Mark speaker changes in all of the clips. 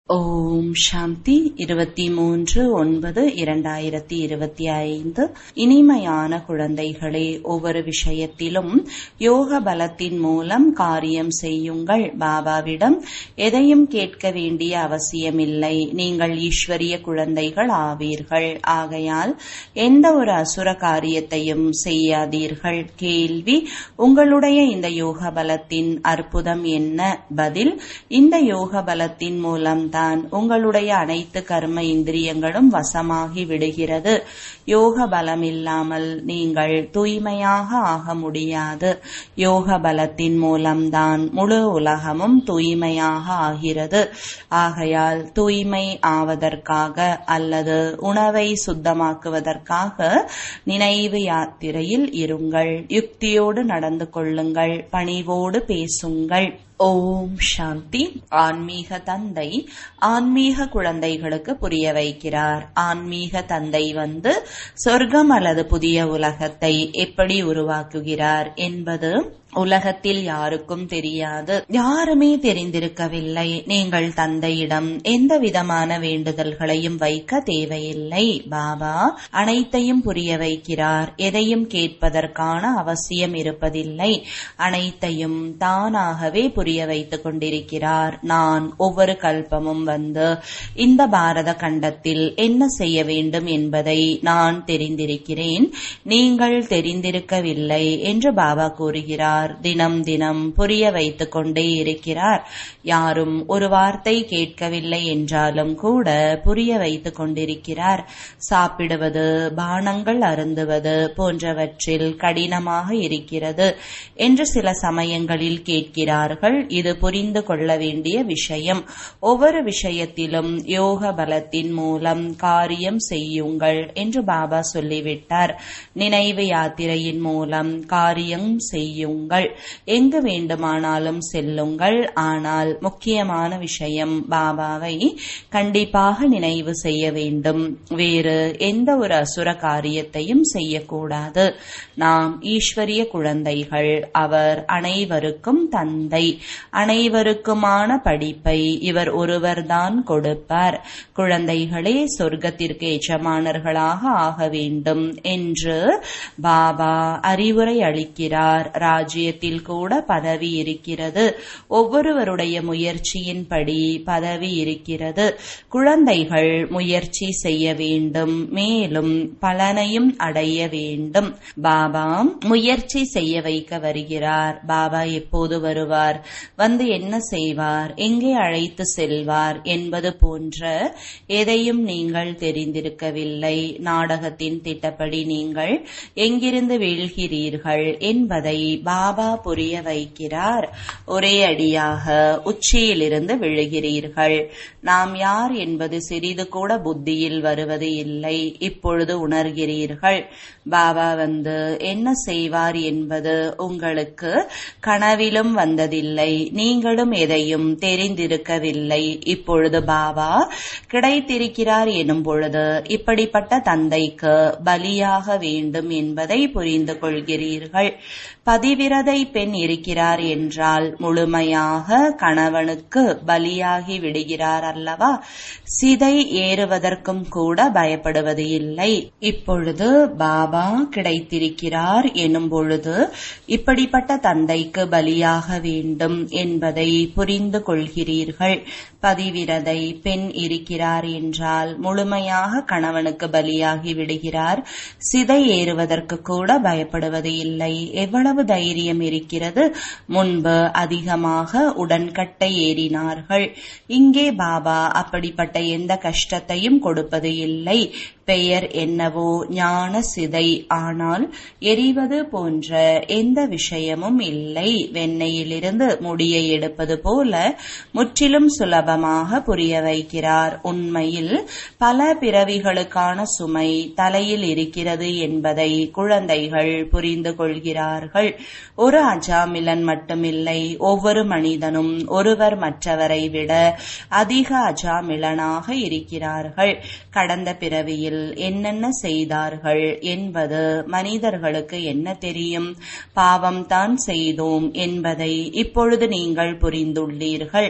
Speaker 1: ஓம் சாந்தி இருபத்தி மூன்று ஒன்பது இரண்டாயிரத்தி இருபத்தி ஐந்து இனிமையான குழந்தைகளே ஒவ்வொரு விஷயத்திலும் யோக பலத்தின் மூலம் காரியம் செய்யுங்கள் பாபாவிடம் எதையும் கேட்க வேண்டிய அவசியமில்லை நீங்கள் ஈஸ்வரிய குழந்தைகள் ஆவீர்கள் ஆகையால் எந்த ஒரு அசுர காரியத்தையும் செய்யாதீர்கள் கேள்வி உங்களுடைய இந்த யோக பலத்தின் அற்புதம் என்ன பதில் இந்த யோக பலத்தின் மூலம் தான் உங்களுடைய அனைத்து கர்ம இந்திரியங்களும் வசமாகி விடுகிறது யோக பலம் இல்லாமல் நீங்கள் தூய்மையாக ஆக முடியாது யோக பலத்தின் மூலம்தான் முழு உலகமும் தூய்மையாக ஆகிறது ஆகையால் தூய்மை ஆவதற்காக அல்லது உணவை சுத்தமாக்குவதற்காக நினைவு யாத்திரையில் இருங்கள் யுக்தியோடு நடந்து கொள்ளுங்கள் பணிவோடு பேசுங்கள் ஓம் சாந்தி ஆன்மீக தந்தை ஆன்மீக குழந்தைகளுக்கு புரிய வைக்கிறார் ஆன்மீக தந்தை வந்து சொர்க்கம் அல்லது புதிய உலகத்தை எப்படி உருவாக்குகிறார் என்பது உலகத்தில் யாருக்கும் தெரியாது யாருமே தெரிந்திருக்கவில்லை நீங்கள் தந்தையிடம் எந்த விதமான வேண்டுதல்களையும் வைக்க தேவையில்லை பாபா அனைத்தையும் புரிய வைக்கிறார் எதையும் கேட்பதற்கான அவசியம் இருப்பதில்லை அனைத்தையும் தானாகவே புரிய வைத்துக் கொண்டிருக்கிறார் நான் ஒவ்வொரு கல்பமும் வந்து இந்த பாரத கண்டத்தில் என்ன செய்ய வேண்டும் என்பதை நான் தெரிந்திருக்கிறேன் நீங்கள் தெரிந்திருக்கவில்லை என்று பாபா கூறுகிறார் இருக்கிறார் தினம் தினம் புரிய வைத்துக் கொண்டே இருக்கிறார் யாரும் ஒரு வார்த்தை கேட்கவில்லை என்றாலும் கூட புரிய வைத்துக் கொண்டிருக்கிறார் சாப்பிடுவது பானங்கள் அருந்துவது போன்றவற்றில் கடினமாக இருக்கிறது என்று சில சமயங்களில் கேட்கிறார்கள் இது புரிந்து கொள்ள வேண்டிய விஷயம் ஒவ்வொரு விஷயத்திலும் யோக பலத்தின் மூலம் காரியம் செய்யுங்கள் என்று பாபா சொல்லிவிட்டார் நினைவு யாத்திரையின் மூலம் காரியம் செய்யுங்கள் எங்கு வேண்டுமானாலும் செல்லுங்கள் ஆனால் முக்கியமான விஷயம் பாபாவை கண்டிப்பாக நினைவு செய்ய வேண்டும் வேறு எந்த ஒரு அசுர காரியத்தையும் செய்யக்கூடாது நாம் ஈஸ்வரிய குழந்தைகள் அவர் அனைவருக்கும் தந்தை அனைவருக்குமான படிப்பை இவர் ஒருவர்தான் கொடுப்பார் குழந்தைகளே சொர்க்கத்திற்கு எஜமானர்களாக ஆக வேண்டும் என்று பாபா அறிவுரை அளிக்கிறார் ராஜ்யத்தில் கூட பதவி இருக்கிறது ஒவ்வொருவருடைய முயற்சியின்படி பதவி இருக்கிறது குழந்தைகள் முயற்சி செய்ய வேண்டும் மேலும் பலனையும் அடைய வேண்டும் பாபா முயற்சி செய்ய வைக்க வருகிறார் பாபா எப்போது வருவார் வந்து என்ன செய்வார் எங்கே அழைத்து செல்வார் என்பது போன்ற எதையும் நீங்கள் தெரிந்திருக்கவில்லை நாடகத்தின் திட்டப்படி நீங்கள் எங்கிருந்து வீழ்கிறீர்கள் என்பதை பாபா புரிய வைக்கிறார் ஒரே அடியாக உச்சியிலிருந்து விழுகிறீர்கள் நாம் யார் என்பது சிறிது கூட புத்தியில் வருவது இல்லை இப்பொழுது உணர்கிறீர்கள் பாபா வந்து என்ன செய்வார் என்பது உங்களுக்கு கனவிலும் வந்ததில்லை நீங்களும் எதையும் தெரிந்திருக்கவில்லை இப்பொழுது பாபா கிடைத்திருக்கிறார் எனும் பொழுது இப்படிப்பட்ட தந்தைக்கு பலியாக வேண்டும் என்பதை புரிந்து கொள்கிறீர்கள் பதிவிரதை பெண் இருக்கிறார் என்றால் முழுமையாக கணவனுக்கு பலியாகி விடுகிறார் அல்லவா சிதை ஏறுவதற்கும் கூட பயப்படுவது இல்லை இப்பொழுது பாபா கிடைத்திருக்கிறார் எனும் பொழுது இப்படிப்பட்ட தந்தைக்கு பலியாக வேண்டும் என்பதை புரிந்து கொள்கிறீர்கள் பதிவிரதை பெண் இருக்கிறார் என்றால் முழுமையாக கணவனுக்கு பலியாகி விடுகிறார் சிதை ஏறுவதற்கு கூட பயப்படுவது இல்லை எவ்வளவு தைரியம் இருக்கிறது முன்பு அதிகமாக உடன்கட்டை ஏறினார்கள் இங்கே பாபா அப்படிப்பட்ட எந்த கஷ்டத்தையும் கொடுப்பது இல்லை பெயர் என்னவோ ஞான சிதை ஆனால் எரிவது போன்ற எந்த விஷயமும் இல்லை வெண்ணெயிலிருந்து முடியை எடுப்பது போல முற்றிலும் சுலபமாக புரிய வைக்கிறார் உண்மையில் பல பிறவிகளுக்கான சுமை தலையில் இருக்கிறது என்பதை குழந்தைகள் புரிந்து கொள்கிறார்கள் ஒரு அஜாமிலன் மட்டுமில்லை ஒவ்வொரு மனிதனும் ஒருவர் மற்றவரை விட அதிக அஜாமிலனாக இருக்கிறார்கள் கடந்த பிறவியில் என்னென்ன செய்தார்கள் என்பது மனிதர்களுக்கு என்ன தெரியும் பாவம் தான் செய்தோம் என்பதை இப்பொழுது நீங்கள் புரிந்துள்ளீர்கள்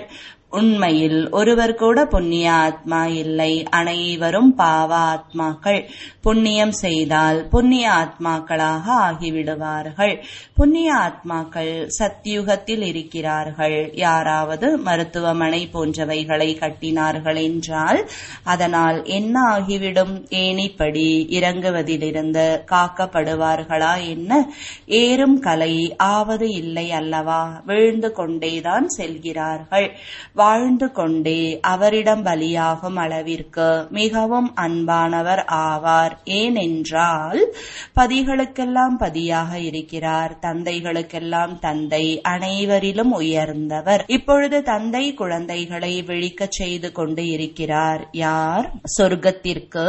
Speaker 1: உண்மையில் ஒருவர் கூட புண்ணிய ஆத்மா இல்லை அனைவரும் பாவ ஆத்மாக்கள் புண்ணியம் செய்தால் புண்ணிய ஆத்மாக்களாக ஆகிவிடுவார்கள் புண்ணிய ஆத்மாக்கள் சத்தியுகத்தில் இருக்கிறார்கள் யாராவது மருத்துவமனை போன்றவைகளை கட்டினார்கள் என்றால் அதனால் என்ன ஆகிவிடும் ஏணிப்படி இறங்குவதிலிருந்து காக்கப்படுவார்களா என்ன ஏறும் கலை ஆவது இல்லை அல்லவா விழுந்து கொண்டேதான் செல்கிறார்கள் வாழ்ந்து கொண்டே அவரிடம் பலியாகும் அளவிற்கு மிகவும் அன்பானவர் ஆவார் ஏனென்றால் பதிகளுக்கெல்லாம் பதியாக இருக்கிறார் தந்தைகளுக்கெல்லாம் தந்தை அனைவரிலும் உயர்ந்தவர் இப்பொழுது தந்தை குழந்தைகளை விழிக்கச் செய்து கொண்டு இருக்கிறார் யார் சொர்க்கத்திற்கு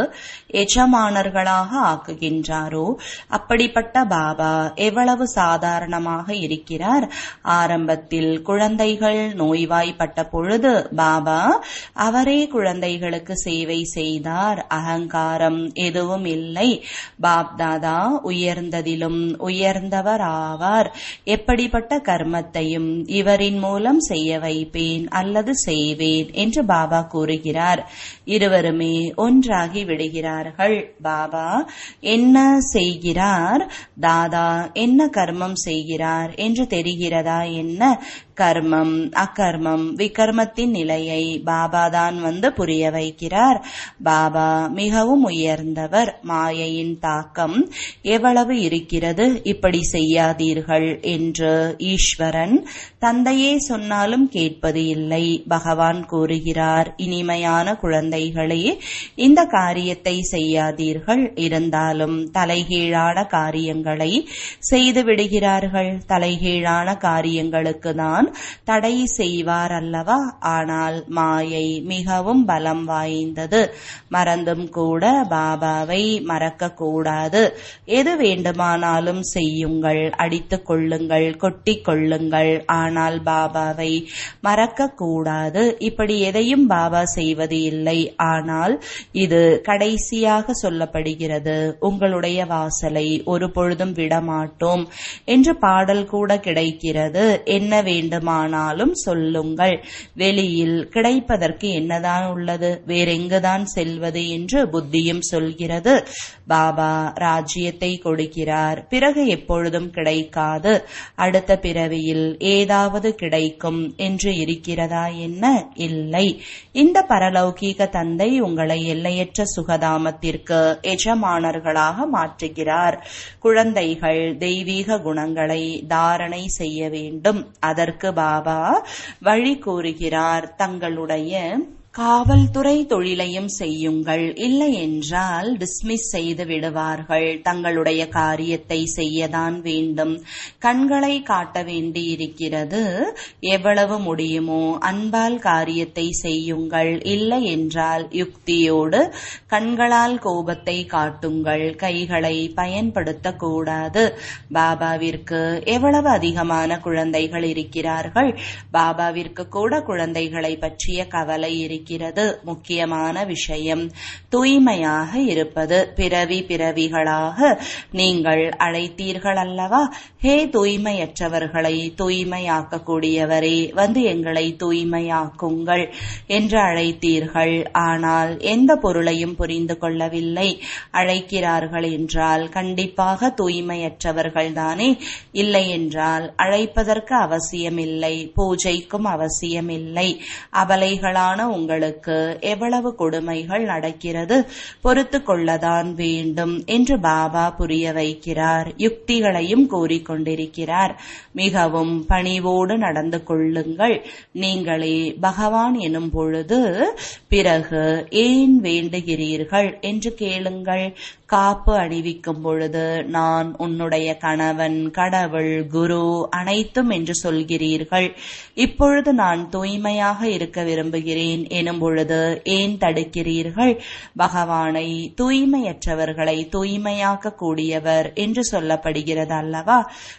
Speaker 1: எஜமானர்களாக ஆக்குகின்றாரோ அப்படிப்பட்ட பாபா எவ்வளவு சாதாரணமாக இருக்கிறார் ஆரம்பத்தில் குழந்தைகள் நோய்வாய்ப்பட்ட பொழுது பாபா அவரே குழந்தைகளுக்கு சேவை செய்தார் அகங்காரம் எதுவும் இல்லை பாப்தாதா உயர்ந்ததிலும் உயர்ந்தவர் ஆவார் எப்படிப்பட்ட கர்மத்தையும் இவரின் மூலம் செய்ய வைப்பேன் அல்லது செய்வேன் என்று பாபா கூறுகிறார் இருவருமே ஒன்றாகி விடுகிறார்கள் பாபா என்ன செய்கிறார் தாதா என்ன கர்மம் செய்கிறார் என்று தெரிகிறதா என்ன கர்மம் அக்கர்மம் விகர்மத்தின் நிலையை பாபா தான் வந்து புரிய வைக்கிறார் பாபா மிகவும் உயர்ந்தவர் மாயையின் தாக்கம் எவ்வளவு இருக்கிறது இப்படி செய்யாதீர்கள் என்று ஈஸ்வரன் தந்தையே சொன்னாலும் கேட்பது இல்லை பகவான் கூறுகிறார் இனிமையான குழந்தைகளே இந்த காரியத்தை செய்யாதீர்கள் இருந்தாலும் தலைகீழான காரியங்களை செய்து விடுகிறார்கள் தலைகீழான காரியங்களுக்கு தான் தடை செய்வார் அல்லவா ஆனால் மாயை மிகவும் பலம் வாய்ந்தது மறந்தும் கூட பாபாவை மறக்க கூடாது எது வேண்டுமானாலும் செய்யுங்கள் அடித்துக் கொள்ளுங்கள் கொட்டிக் கொள்ளுங்கள் ஆனால் பாபாவை மறக்க கூடாது இப்படி எதையும் பாபா செய்வது இல்லை ஆனால் இது கடைசியாக சொல்லப்படுகிறது உங்களுடைய வாசலை ஒரு பொழுதும் விடமாட்டோம் என்று பாடல் கூட கிடைக்கிறது என்ன வேண்டுமானாலும் சொல்லுங்கள் வெளியில் கிடைப்பதற்கு என்னதான் உள்ளது வேறெங்குதான் செல்வது என்று புத்தியும் சொல்கிறது பாபா ராஜ்யத்தை கொடுக்கிறார் பிறகு எப்பொழுதும் கிடைக்காது அடுத்த பிறவியில் ஏதாவது கிடைக்கும் என்று இருக்கிறதா என்ன இல்லை இந்த பரலௌகீக தந்தை உங்களை எல்லையற்ற சுகதாமத்திற்கு எஜமானர்களாக மாற்றுகிறார் குழந்தைகள் தெய்வீக குணங்களை தாரணை செய்ய வேண்டும் அதற்கு பாபா வழி கூறுகிறார் தங்களுடைய காவல்துறை தொழிலையும் செய்யுங்கள் இல்லை என்றால் டிஸ்மிஸ் செய்து விடுவார்கள் தங்களுடைய காரியத்தை செய்யதான் வேண்டும் கண்களை காட்ட வேண்டி இருக்கிறது எவ்வளவு முடியுமோ அன்பால் காரியத்தை செய்யுங்கள் இல்லை என்றால் யுக்தியோடு கண்களால் கோபத்தை காட்டுங்கள் கைகளை பயன்படுத்தக்கூடாது பாபாவிற்கு எவ்வளவு அதிகமான குழந்தைகள் இருக்கிறார்கள் பாபாவிற்கு கூட குழந்தைகளை பற்றிய கவலை இருக்கிறது இருக்கிறது முக்கியமான விஷயம் தூய்மையாக இருப்பது பிறவி பிறவிகளாக நீங்கள் அழைத்தீர்கள் அல்லவா ஹே தூய்மையற்றவர்களை தூய்மையாக்கக்கூடியவரே வந்து எங்களை தூய்மையாக்குங்கள் என்று அழைத்தீர்கள் ஆனால் எந்த பொருளையும் புரிந்து கொள்ளவில்லை அழைக்கிறார்கள் என்றால் கண்டிப்பாக தூய்மையற்றவர்கள் தானே இல்லை என்றால் அழைப்பதற்கு அவசியமில்லை பூஜைக்கும் அவசியமில்லை அபலைகளான உங்களுக்கு எவ்வளவு கொடுமைகள் நடக்கிறது பொறுத்து கொள்ளதான் வேண்டும் என்று பாபா புரிய வைக்கிறார் யுக்திகளையும் கூறிக்கொண்டிருக்கிறார் மிகவும் பணிவோடு நடந்து கொள்ளுங்கள் நீங்களே பகவான் எனும் பொழுது பிறகு ஏன் வேண்டுகிறீர்கள் என்று கேளுங்கள் காப்பு அணிவிக்கும் பொழுது நான் உன்னுடைய கணவன் கடவுள் குரு அனைத்தும் என்று சொல்கிறீர்கள் இப்பொழுது நான் தூய்மையாக இருக்க விரும்புகிறேன் எனும் பொழுது ஏன் தடுக்கிறீர்கள் பகவானை தூய்மையற்றவர்களை தூய்மையாக்க கூடியவர் என்று சொல்லப்படுகிறது அல்லவா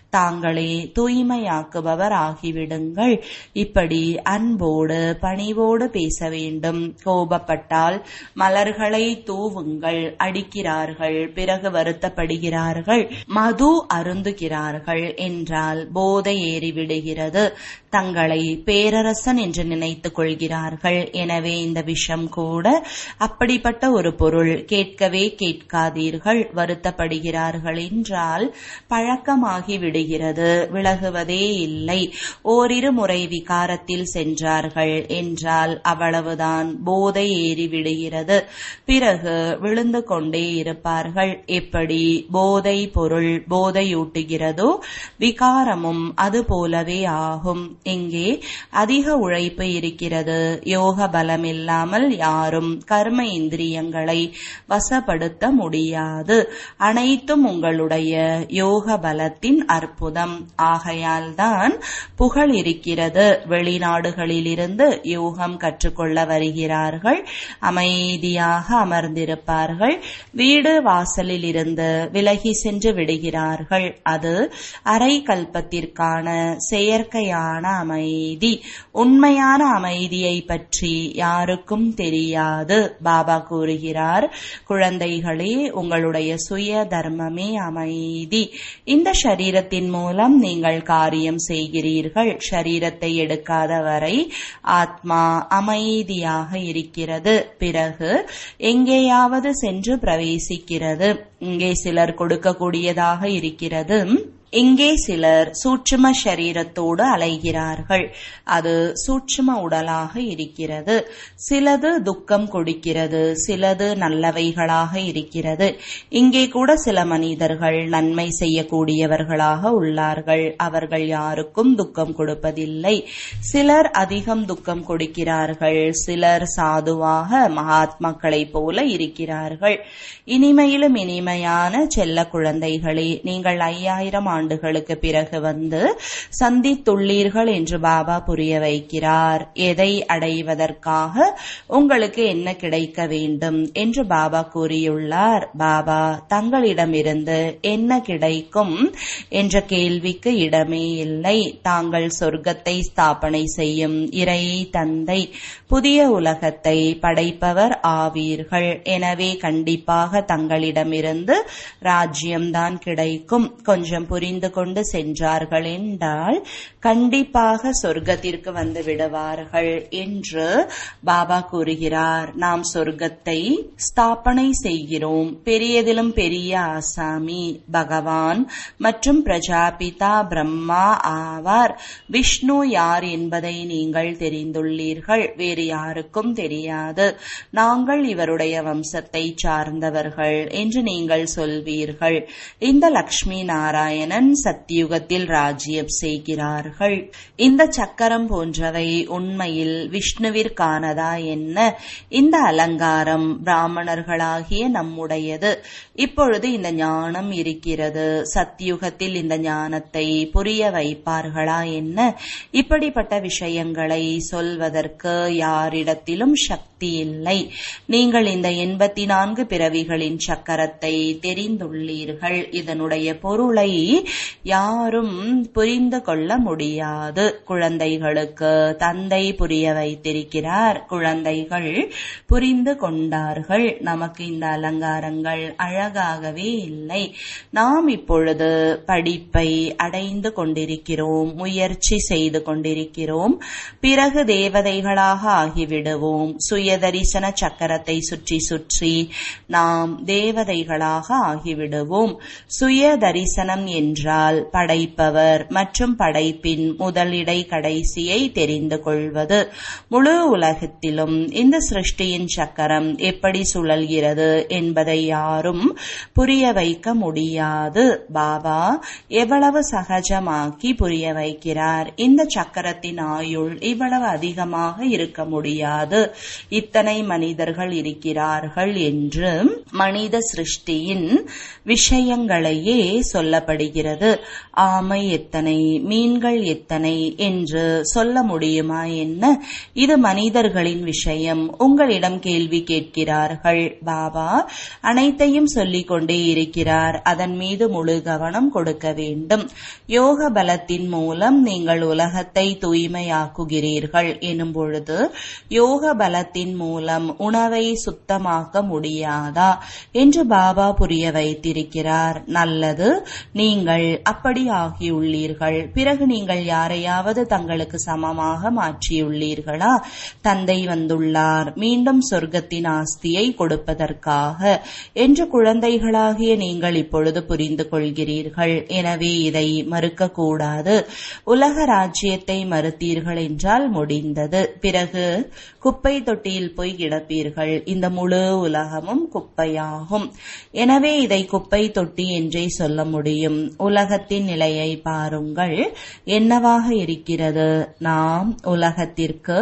Speaker 1: தாங்களே தூய்மையாக்குபவர் ஆகிவிடுங்கள் இப்படி அன்போடு பணிவோடு பேச வேண்டும் கோபப்பட்டால் மலர்களை தூவுங்கள் அடிக்கிறார்கள் பிறகு வருத்தப்படுகிறார்கள் மது அருந்துகிறார்கள் என்றால் போதை ஏறிவிடுகிறது தங்களை பேரரசன் என்று நினைத்துக் கொள்கிறார்கள் எனவே இந்த விஷம் கூட அப்படிப்பட்ட ஒரு பொருள் கேட்கவே கேட்காதீர்கள் வருத்தப்படுகிறார்கள் என்றால் பழக்கமாகி விடுகிறது விலகுவதே இல்லை ஓரிரு முறை விகாரத்தில் சென்றார்கள் என்றால் அவ்வளவுதான் போதை ஏறி விடுகிறது பிறகு விழுந்து கொண்டே இருப்பார்கள் எப்படி போதை பொருள் போதையூட்டுகிறதோ விகாரமும் அது போலவே ஆகும் இங்கே அதிக உழைப்பு இருக்கிறது யோக பலம் இல்லாமல் யாரும் கர்ம இந்திரியங்களை வசப்படுத்த முடியாது அனைத்தும் உங்களுடைய யோக பலத்தின் அற்புதம் ஆகையால்தான் புகழ் இருக்கிறது வெளிநாடுகளிலிருந்து யோகம் கற்றுக்கொள்ள வருகிறார்கள் அமைதியாக அமர்ந்திருப்பார்கள் வீடு வாசலில் இருந்து விலகி சென்று விடுகிறார்கள் அது அரை கல்பத்திற்கான செயற்கையான அமைதி உண்மையான அமைதியை பற்றி யாருக்கும் தெரியாது பாபா கூறுகிறார் குழந்தைகளே உங்களுடைய சுய தர்மமே அமைதி இந்த சரீரத்தின் மூலம் நீங்கள் காரியம் செய்கிறீர்கள் சரீரத்தை எடுக்காத வரை ஆத்மா அமைதியாக இருக்கிறது பிறகு எங்கேயாவது சென்று பிரவேசிக்கிறது இங்கே சிலர் கொடுக்கக்கூடியதாக இருக்கிறது இங்கே சிலர் சூட்சும சரீரத்தோடு அலைகிறார்கள் அது சூட்சும உடலாக இருக்கிறது சிலது துக்கம் கொடுக்கிறது சிலது நல்லவைகளாக இருக்கிறது இங்கே கூட சில மனிதர்கள் நன்மை செய்யக்கூடியவர்களாக உள்ளார்கள் அவர்கள் யாருக்கும் துக்கம் கொடுப்பதில்லை சிலர் அதிகம் துக்கம் கொடுக்கிறார்கள் சிலர் சாதுவாக மகாத்மாக்களைப் போல இருக்கிறார்கள் இனிமையிலும் இனிமையான செல்ல குழந்தைகளே நீங்கள் ஐயாயிரம் ஆண்டுகளுக்கு பிறகு வந்து சந்தித்துள்ளீர்கள் என்று பாபா புரிய வைக்கிறார் எதை அடைவதற்காக உங்களுக்கு என்ன கிடைக்க வேண்டும் என்று பாபா கூறியுள்ளார் பாபா தங்களிடமிருந்து என்ன கிடைக்கும் என்ற கேள்விக்கு இடமே இல்லை தாங்கள் சொர்க்கத்தை ஸ்தாபனை செய்யும் இறை தந்தை புதிய உலகத்தை படைப்பவர் ஆவீர்கள் எனவே கண்டிப்பாக தங்களிடமிருந்து ராஜ்யம்தான் கிடைக்கும் கொஞ்சம் புரிந்து கொண்டு சென்றார்கள் என்றால் கண்டிப்பாக சொர்க்கத்திற்கு வந்து விடுவார்கள் என்று பாபா கூறுகிறார் நாம் சொர்க்கத்தை ஸ்தாபனை செய்கிறோம் பெரியதிலும் பெரிய ஆசாமி பகவான் மற்றும் பிரஜாபிதா பிரம்மா ஆவார் விஷ்ணு யார் என்பதை நீங்கள் தெரிந்துள்ளீர்கள் வேறு யாருக்கும் தெரியாது நாங்கள் இவருடைய வம்சத்தை சார்ந்தவர்கள் என்று நீங்கள் சொல்வீர்கள் இந்த லக்ஷ்மி நாராயணன் சத்தியுகத்தில் ராஜ்யம் செய்கிறார்கள் இந்த சக்கரம் போன்றவை உண்மையில் விஷ்ணுவிற்கானதா என்ன இந்த அலங்காரம் பிராமணர்களாகிய நம்முடையது இப்பொழுது இந்த ஞானம் இருக்கிறது சத்தியுகத்தில் இந்த ஞானத்தை புரிய வைப்பார்களா என்ன இப்படிப்பட்ட விஷயங்களை சொல்வதற்கு யாரிடத்திலும் சக்தி இல்லை நீங்கள் இந்த எண்பத்தி நான்கு பிறவிகளின் சக்கரத்தை தெரிந்துள்ளீர்கள் இதனுடைய பொருளை யாரும் புரிந்து கொள்ள முடியாது குழந்தைகளுக்கு தந்தை புரிய வைத்திருக்கிறார் குழந்தைகள் புரிந்து கொண்டார்கள் நமக்கு இந்த அலங்காரங்கள் அழகாகவே இல்லை நாம் இப்பொழுது படிப்பை அடைந்து கொண்டிருக்கிறோம் முயற்சி செய்து கொண்டிருக்கிறோம் பிறகு தேவதைகளாக ஆகிவிடுவோம் சுயதரிசன சக்கரத்தை சுற்றி சுற்றி நாம் தேவதைகளாக ஆகிவிடுவோம் சுய தரிசனம் என்றால் படைப்பவர் மற்றும் படைப்பின் முதலிடை கடைசியை தெரிந்து கொள்வது முழு உலகத்திலும் இந்த சிருஷ்டியின் சக்கரம் எப்படி சுழல்கிறது என்பதை யாரும் புரிய வைக்க முடியாது பாபா எவ்வளவு சகஜமாக்கி புரிய வைக்கிறார் இந்த சக்கரத்தின் ஆயுள் இவ்வளவு அதிகமாக இருக்க முடியாது இத்தனை மனிதர்கள் இருக்கிறார்கள் என்று மனித சிருஷ்டியின் விஷயங்களையே சொல்லப்படுகிறது இருக்கிறது ஆமை எத்தனை மீன்கள் எத்தனை என்று சொல்ல முடியுமா என்ன இது மனிதர்களின் விஷயம் உங்களிடம் கேள்வி கேட்கிறார்கள் பாபா அனைத்தையும் சொல்லிக் கொண்டே இருக்கிறார் அதன் மீது முழு கவனம் கொடுக்க வேண்டும் யோக பலத்தின் மூலம் நீங்கள் உலகத்தை தூய்மையாக்குகிறீர்கள் எனும் பொழுது யோக பலத்தின் மூலம் உணவை சுத்தமாக்க முடியாதா என்று பாபா புரிய வைத்திருக்கிறார் நல்லது நீங்கள் அப்படி ஆகியுள்ளீர்கள் பிறகு நீங்கள் யாரையாவது தங்களுக்கு சமமாக மாற்றியுள்ளீர்களா தந்தை வந்துள்ளார் மீண்டும் சொர்க்கத்தின் ஆஸ்தியை கொடுப்பதற்காக என்று குழந்தைகளாகிய நீங்கள் இப்பொழுது புரிந்து கொள்கிறீர்கள் எனவே இதை மறுக்கக்கூடாது உலக ராஜ்யத்தை மறுத்தீர்கள் என்றால் முடிந்தது பிறகு குப்பை தொட்டியில் போய் கிடப்பீர்கள் இந்த முழு உலகமும் குப்பையாகும் எனவே இதை குப்பை தொட்டி என்றே சொல்ல முடியும் உலகத்தின் நிலையை பாருங்கள் என்னவாக இருக்கிறது நாம் உலகத்திற்கு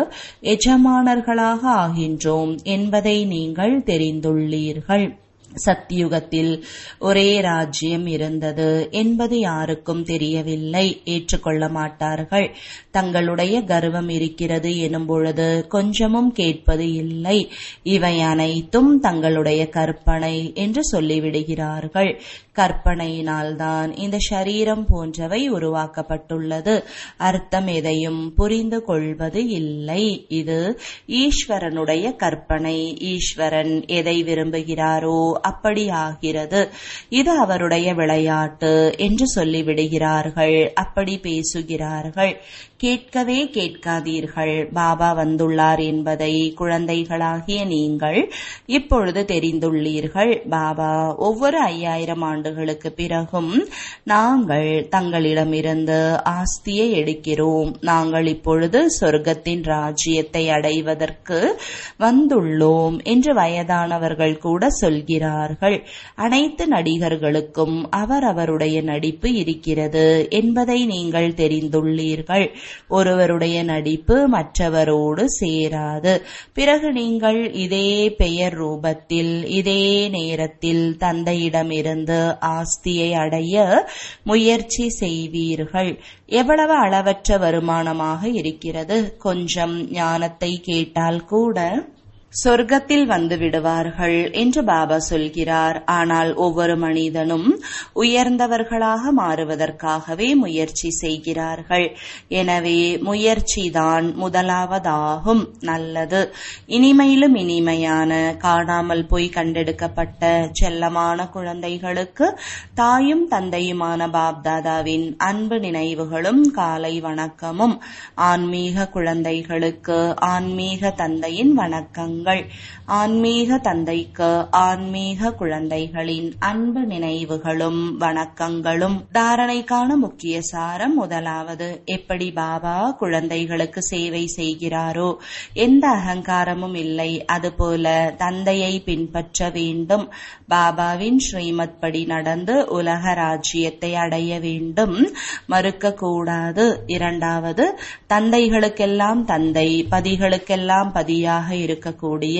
Speaker 1: எஜமானர்களாக ஆகின்றோம் என்பதை நீங்கள் தெரிந்துள்ளீர்கள் சத்தியுகத்தில் ஒரே ராஜ்யம் இருந்தது என்பது யாருக்கும் தெரியவில்லை ஏற்றுக்கொள்ள மாட்டார்கள் தங்களுடைய கர்வம் இருக்கிறது எனும் பொழுது கொஞ்சமும் கேட்பது இல்லை இவை அனைத்தும் தங்களுடைய கற்பனை என்று சொல்லிவிடுகிறார்கள் கற்பனையினால்தான் இந்த சரீரம் போன்றவை உருவாக்கப்பட்டுள்ளது அர்த்தம் எதையும் புரிந்து கொள்வது இல்லை இது ஈஸ்வரனுடைய கற்பனை ஈஸ்வரன் எதை விரும்புகிறாரோ அப்படி ஆகிறது இது அவருடைய விளையாட்டு என்று சொல்லிவிடுகிறார்கள் அப்படி பேசுகிறார்கள் கேட்கவே கேட்காதீர்கள் பாபா வந்துள்ளார் என்பதை குழந்தைகளாகிய நீங்கள் இப்பொழுது தெரிந்துள்ளீர்கள் பாபா ஒவ்வொரு ஐயாயிரம் ஆண்டுகளுக்கு பிறகும் நாங்கள் தங்களிடமிருந்து ஆஸ்தியை எடுக்கிறோம் நாங்கள் இப்பொழுது சொர்க்கத்தின் ராஜ்யத்தை அடைவதற்கு வந்துள்ளோம் என்று வயதானவர்கள் கூட சொல்கிறார்கள் அனைத்து நடிகர்களுக்கும் அவர் அவருடைய நடிப்பு இருக்கிறது என்பதை நீங்கள் தெரிந்துள்ளீர்கள் ஒருவருடைய நடிப்பு மற்றவரோடு சேராது பிறகு நீங்கள் இதே பெயர் ரூபத்தில் இதே நேரத்தில் தந்தையிடமிருந்து ஆஸ்தியை அடைய முயற்சி செய்வீர்கள் எவ்வளவு அளவற்ற வருமானமாக இருக்கிறது கொஞ்சம் ஞானத்தை கேட்டால் கூட சொர்க்கத்தில் வந்து விடுவார்கள் என்று பாபா சொல்கிறார் ஆனால் ஒவ்வொரு மனிதனும் உயர்ந்தவர்களாக மாறுவதற்காகவே முயற்சி செய்கிறார்கள் எனவே முயற்சிதான் முதலாவதாகும் நல்லது இனிமையிலும் இனிமையான காணாமல் போய் கண்டெடுக்கப்பட்ட செல்லமான குழந்தைகளுக்கு தாயும் தந்தையுமான பாப்தாதாவின் அன்பு நினைவுகளும் காலை வணக்கமும் ஆன்மீக குழந்தைகளுக்கு ஆன்மீக தந்தையின் வணக்கங்கள் ஆன்மீக தந்தைக்கு ஆன்மீக குழந்தைகளின் அன்பு நினைவுகளும் வணக்கங்களும் தாரணைக்கான முக்கிய சாரம் முதலாவது எப்படி பாபா குழந்தைகளுக்கு சேவை செய்கிறாரோ எந்த அகங்காரமும் இல்லை அதுபோல தந்தையை பின்பற்ற வேண்டும் பாபாவின் ஸ்ரீமத் படி நடந்து உலக ராஜ்யத்தை அடைய வேண்டும் மறுக்க கூடாது இரண்டாவது தந்தைகளுக்கெல்லாம் தந்தை பதிகளுக்கெல்லாம் பதியாக இருக்கக்கூடிய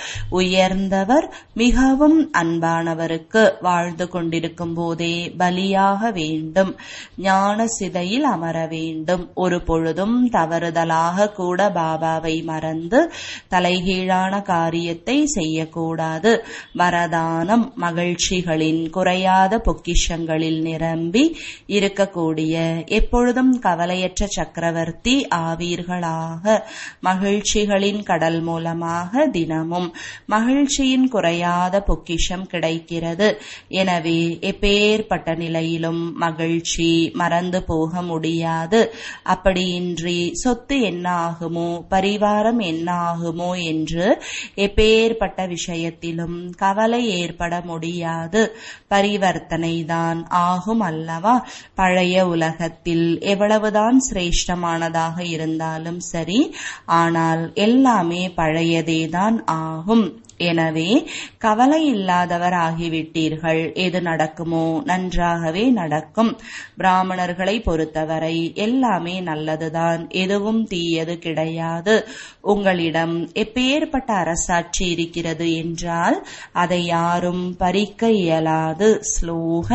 Speaker 1: உயர்ந்தவர் மிகவும் அன்பானவருக்கு வாழ்ந்து கொண்டிருக்கும் போதே பலியாக வேண்டும் ஞான சிதையில் அமர வேண்டும் ஒரு பொழுதும் தவறுதலாக கூட பாபாவை மறந்து தலைகீழான காரியத்தை செய்யக்கூடாது வரதானம் மகிழ்ச்சிகளின் குறையாத பொக்கிஷங்களில் நிரம்பி இருக்கக்கூடிய எப்பொழுதும் கவலையற்ற சக்கரவர்த்தி ஆவீர்களாக மகிழ்ச்சிகளின் கடல் மூலமாக தினமும் மகிழ்ச்சியின் குறையாத பொக்கிஷம் கிடைக்கிறது எனவே எப்பேற்பட்ட நிலையிலும் மகிழ்ச்சி மறந்து போக முடியாது அப்படியின்றி சொத்து என்ன ஆகுமோ பரிவாரம் என்ன ஆகுமோ என்று எப்பேற்பட்ட விஷயத்திலும் கவலை ஏற்பட முடியாது பரிவர்த்தனை தான் ஆகும் அல்லவா பழைய உலகத்தில் எவ்வளவுதான் சிரேஷ்டமானதாக இருந்தாலும் சரி ஆனால் எல்லாமே பழையதேதான் ஆகும் எனவே கவலை இல்லாதவர் ஆகிவிட்டீர்கள் எது நடக்குமோ நன்றாகவே நடக்கும் பிராமணர்களை பொறுத்தவரை எல்லாமே நல்லதுதான் எதுவும் தீயது கிடையாது உங்களிடம் எப்பேற்பட்ட அரசாட்சி இருக்கிறது என்றால் அதை யாரும் பறிக்க இயலாது ஸ்லோகன்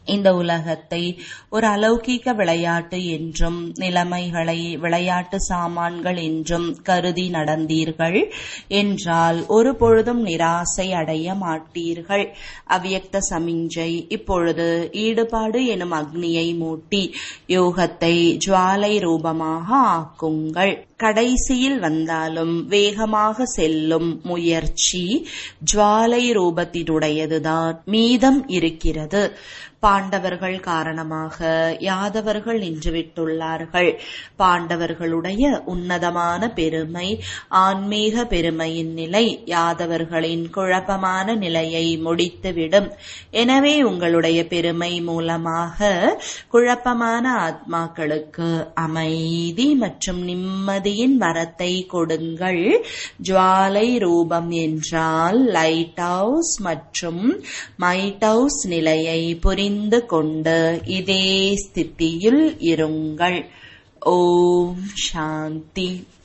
Speaker 1: இந்த உலகத்தை ஒரு அலௌகிக விளையாட்டு என்றும் நிலைமைகளை விளையாட்டு சாமான்கள் என்றும் கருதி நடந்தீர்கள் என்றால் ஒரு பொழுதும் நிராசை அடைய மாட்டீர்கள் அவ்யக்த சமிஞ்சை இப்பொழுது ஈடுபாடு எனும் அக்னியை மூட்டி யோகத்தை ஜுவாலை ரூபமாக ஆக்குங்கள் கடைசியில் வந்தாலும் வேகமாக செல்லும் முயற்சி ஜுவாலை ரூபத்தினுடையதுதான் மீதம் இருக்கிறது பாண்டவர்கள் காரணமாக யாதவர்கள் நின்றுவிட்டுள்ளார்கள் பாண்டவர்களுடைய உன்னதமான பெருமை ஆன்மீக பெருமையின் நிலை யாதவர்களின் குழப்பமான நிலையை முடித்துவிடும் எனவே உங்களுடைய பெருமை மூலமாக குழப்பமான ஆத்மாக்களுக்கு அமைதி மற்றும் நிம்மதியின் வரத்தை கொடுங்கள் ஜுவாலை ரூபம் என்றால் லைட் ஹவுஸ் மற்றும் மைட் ஹவுஸ் நிலையை புரிந்து கொண்டு இதே ஸ்திதியில் இருங்கள் ஓம் சாந்தி